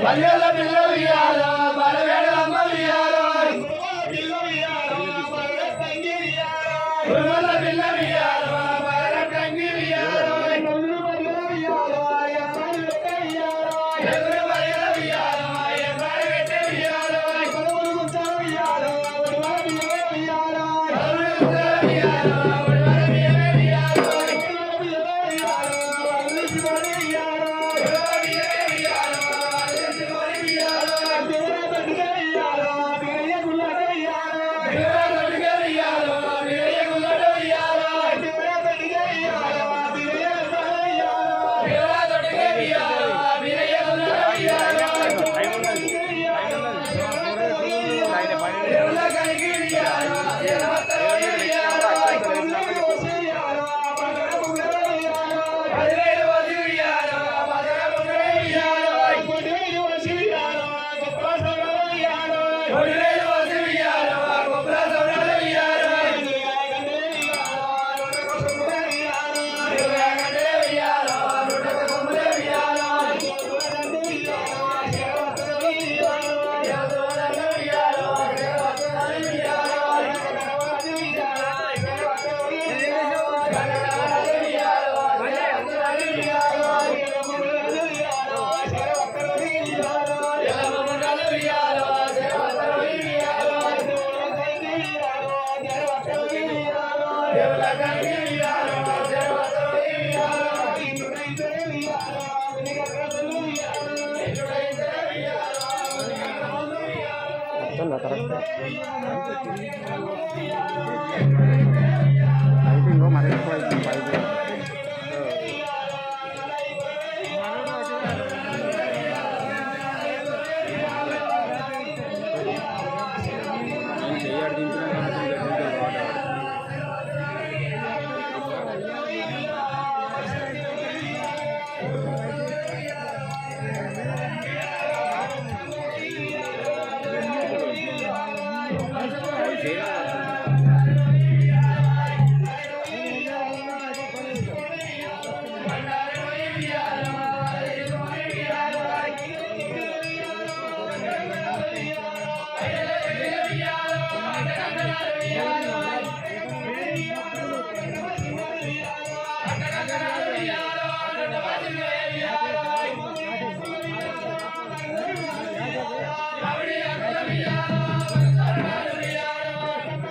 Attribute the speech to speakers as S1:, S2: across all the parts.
S1: పల్లెల పిల్ల వియాలో బలవేడమ్మ వియాలో కురుమల పిల్ల వియాలో బలటంగి వియాలో ఎదురు బయల వియాలో ఎవ్వరు పెట్టే వియాలో కలుగుల వియాలో ఒడివల వియాలో ఒడివల బియ్యమే వియాలో
S2: ¡Vamos!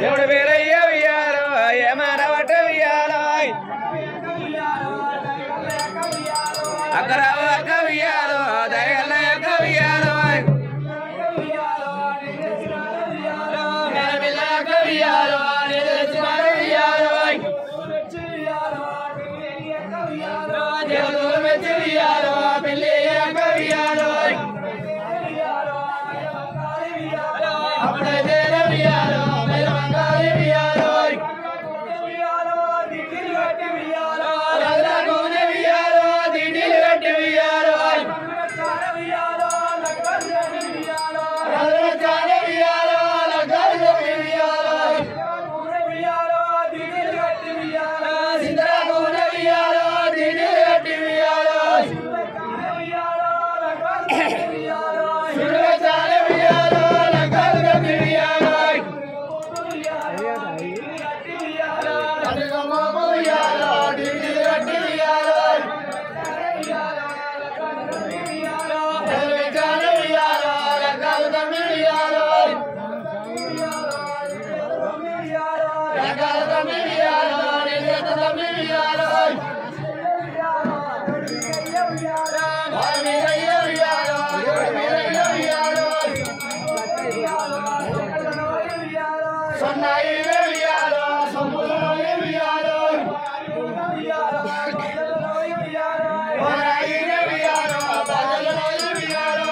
S1: శివుడు వీరయ్య వియాలో ఏమరవట వియాలో అక్కడ అక్క వియాలో దయగల్ల అక్క వియాలో పిల్ల అక్క వియాలో నిలచిన వియాలో దేవుడు మెచ్చి వియాలో పెళ్ళి అక్క వియాలో అప్పుడైతే వియాలో మెలవంగాలి వియాలో రగరగోనే వియాలో దిండిలు కట్టి వియాలో రగరగానే వియాలో లగ్గాలు కట్టి వియాలో సిందరాగోనే వియాలో దిండిలు కట్టి వియాలో సురచాలే వియాలో లగ్గాలు కట్టి వియాలో అడుగమ్మ వియాలో దిండిలు కట్టి వియాలో సురచాలే వియాలో లగ్గాలు కట్టి వియాలో లగ్గాలు కట్టి వియాలో నిలయత కట్టి వియాలో వామీరయ్య వియాలో వీరయ్య వియాలో సన్నాయి వియాలో సముద్రలోయ వియాలో వరాయి వియాలో బాదలలోయ వియాలో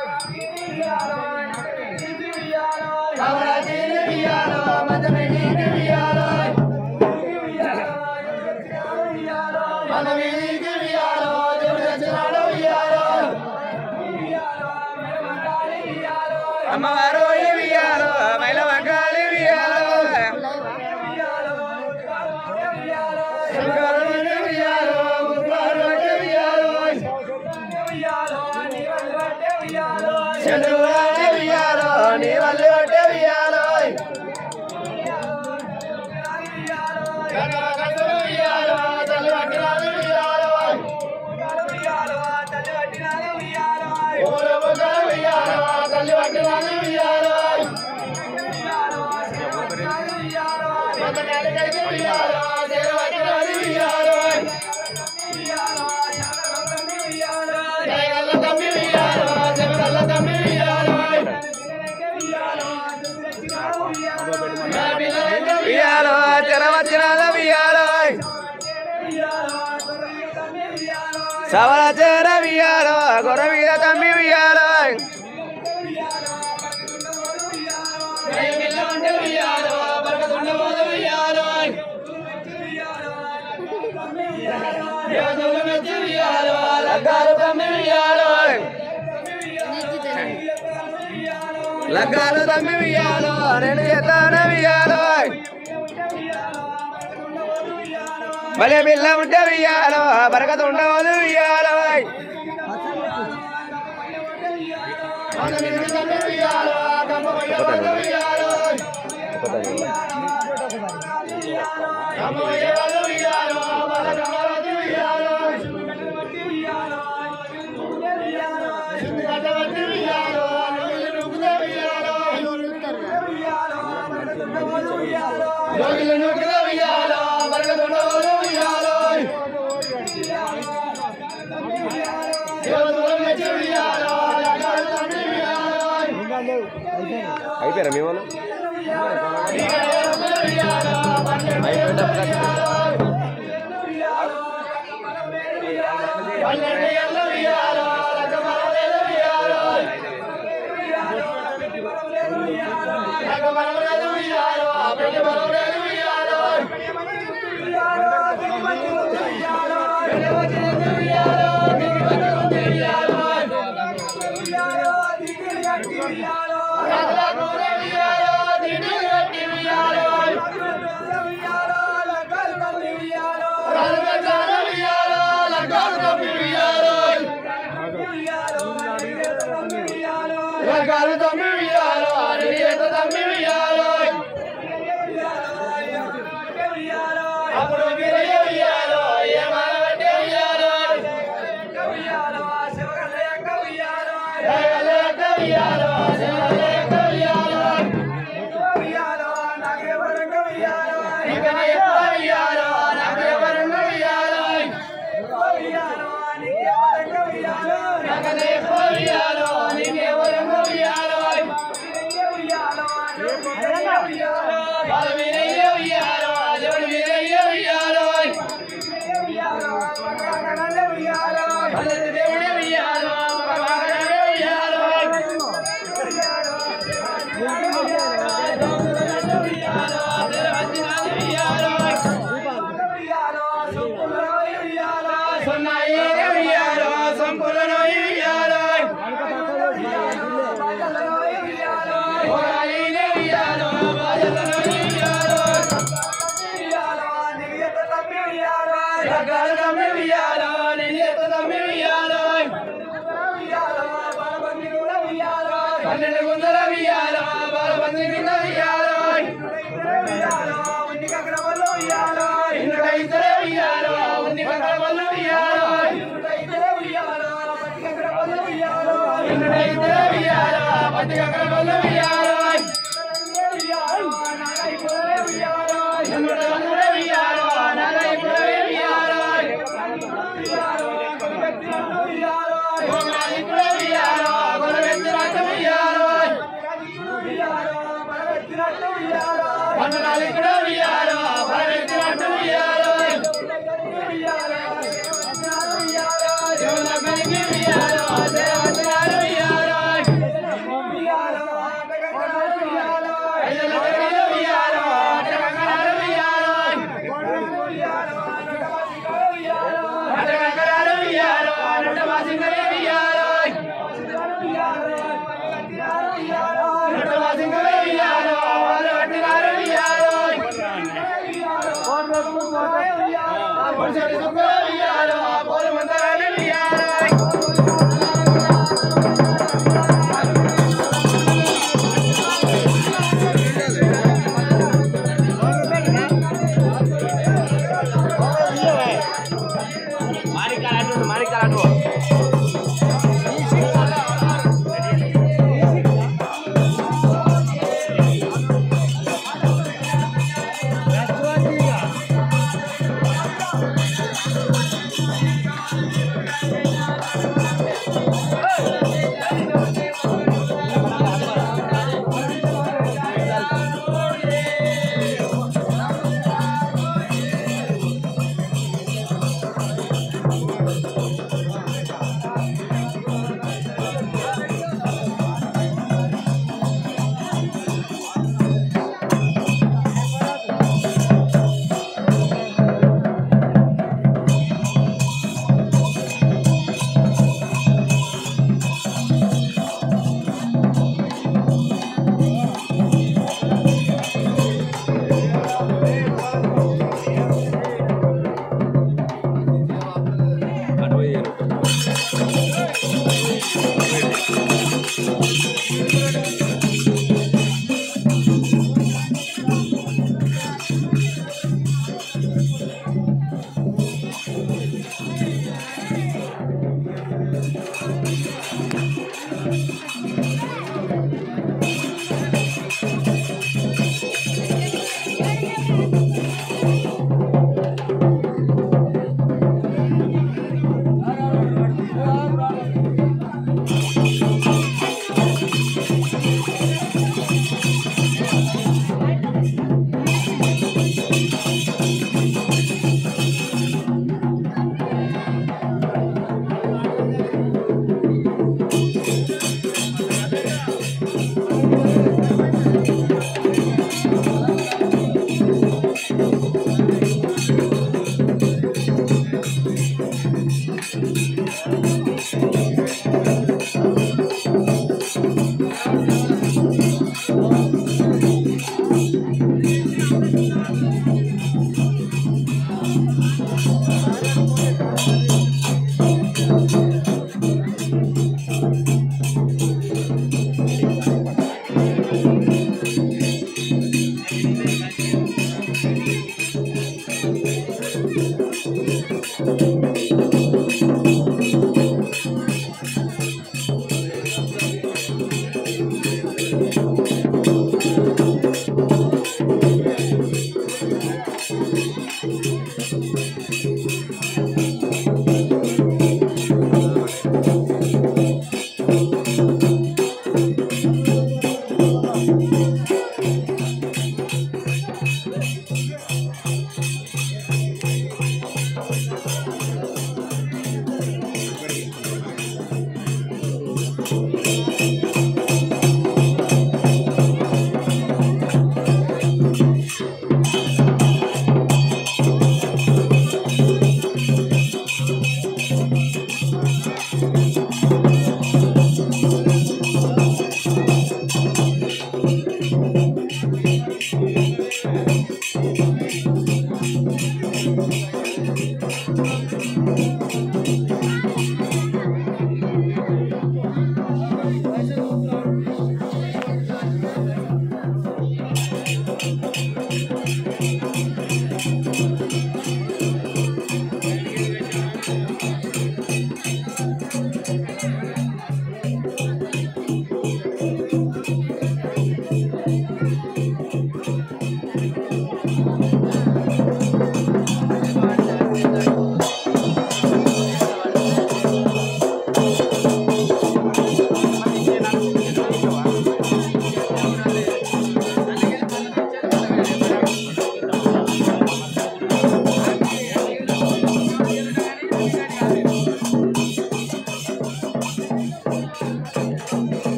S1: అవరాజీ వియాలో మదమిని వియాలో మనమికి వియాలో దేవుడు చరాలో వియాలో అమ్మవారు వియాలో మైలవంగాలి వియాలో శంకరుని వియాలో గురువారు వియాలో చంద్రువారి వియాలో నీ వల్లి వడ్డే వియాలో గణగణుడు వియాలో తల్లి వడ్డినాది వియాలో ఊరముగల వియాలో తల్లి వడ్డినాది వియాలో ఒకటాడికైతే వియాలో తేరు వడ్డినాది వియాలో జయగల్ల తమ్మి వియాలో జగగల్ల తమ్మి వియాలో వియాలో తెరవచ్చినాద వియాలో సవర చేర వియాలో గొర్ర మీద తమ్మి వియాలో లగ్గాలు తమ్మి వియాలో నేను ఎత్తాన వియాలో భలే పిల్ల ఉంటే వియాలో బరకత ఉండవదు వియాలో అయిపోయారా మీ వాళ్ళు లగ్గాలు తమ్మి వియాలో అడిగేత తమ్మి వియాలో అప్పుడు వీరయ్య వియాలో ఏ మానవట్టే వియాలో దయగల యొక్క వియాలో శివగల యొక్క వియాలో పన్నెండు గుంజల వియ్యాలో బాల పంది కింద వియ్యాలో ఇందులో ఇద్దరే వియ్యాలో ఉన్ని పక్కన వల్ల వియ్యాలో ఇందులో ఇద్దరే వియ్యాలో పత్తి కక్కల వల్ల వియ్యాలో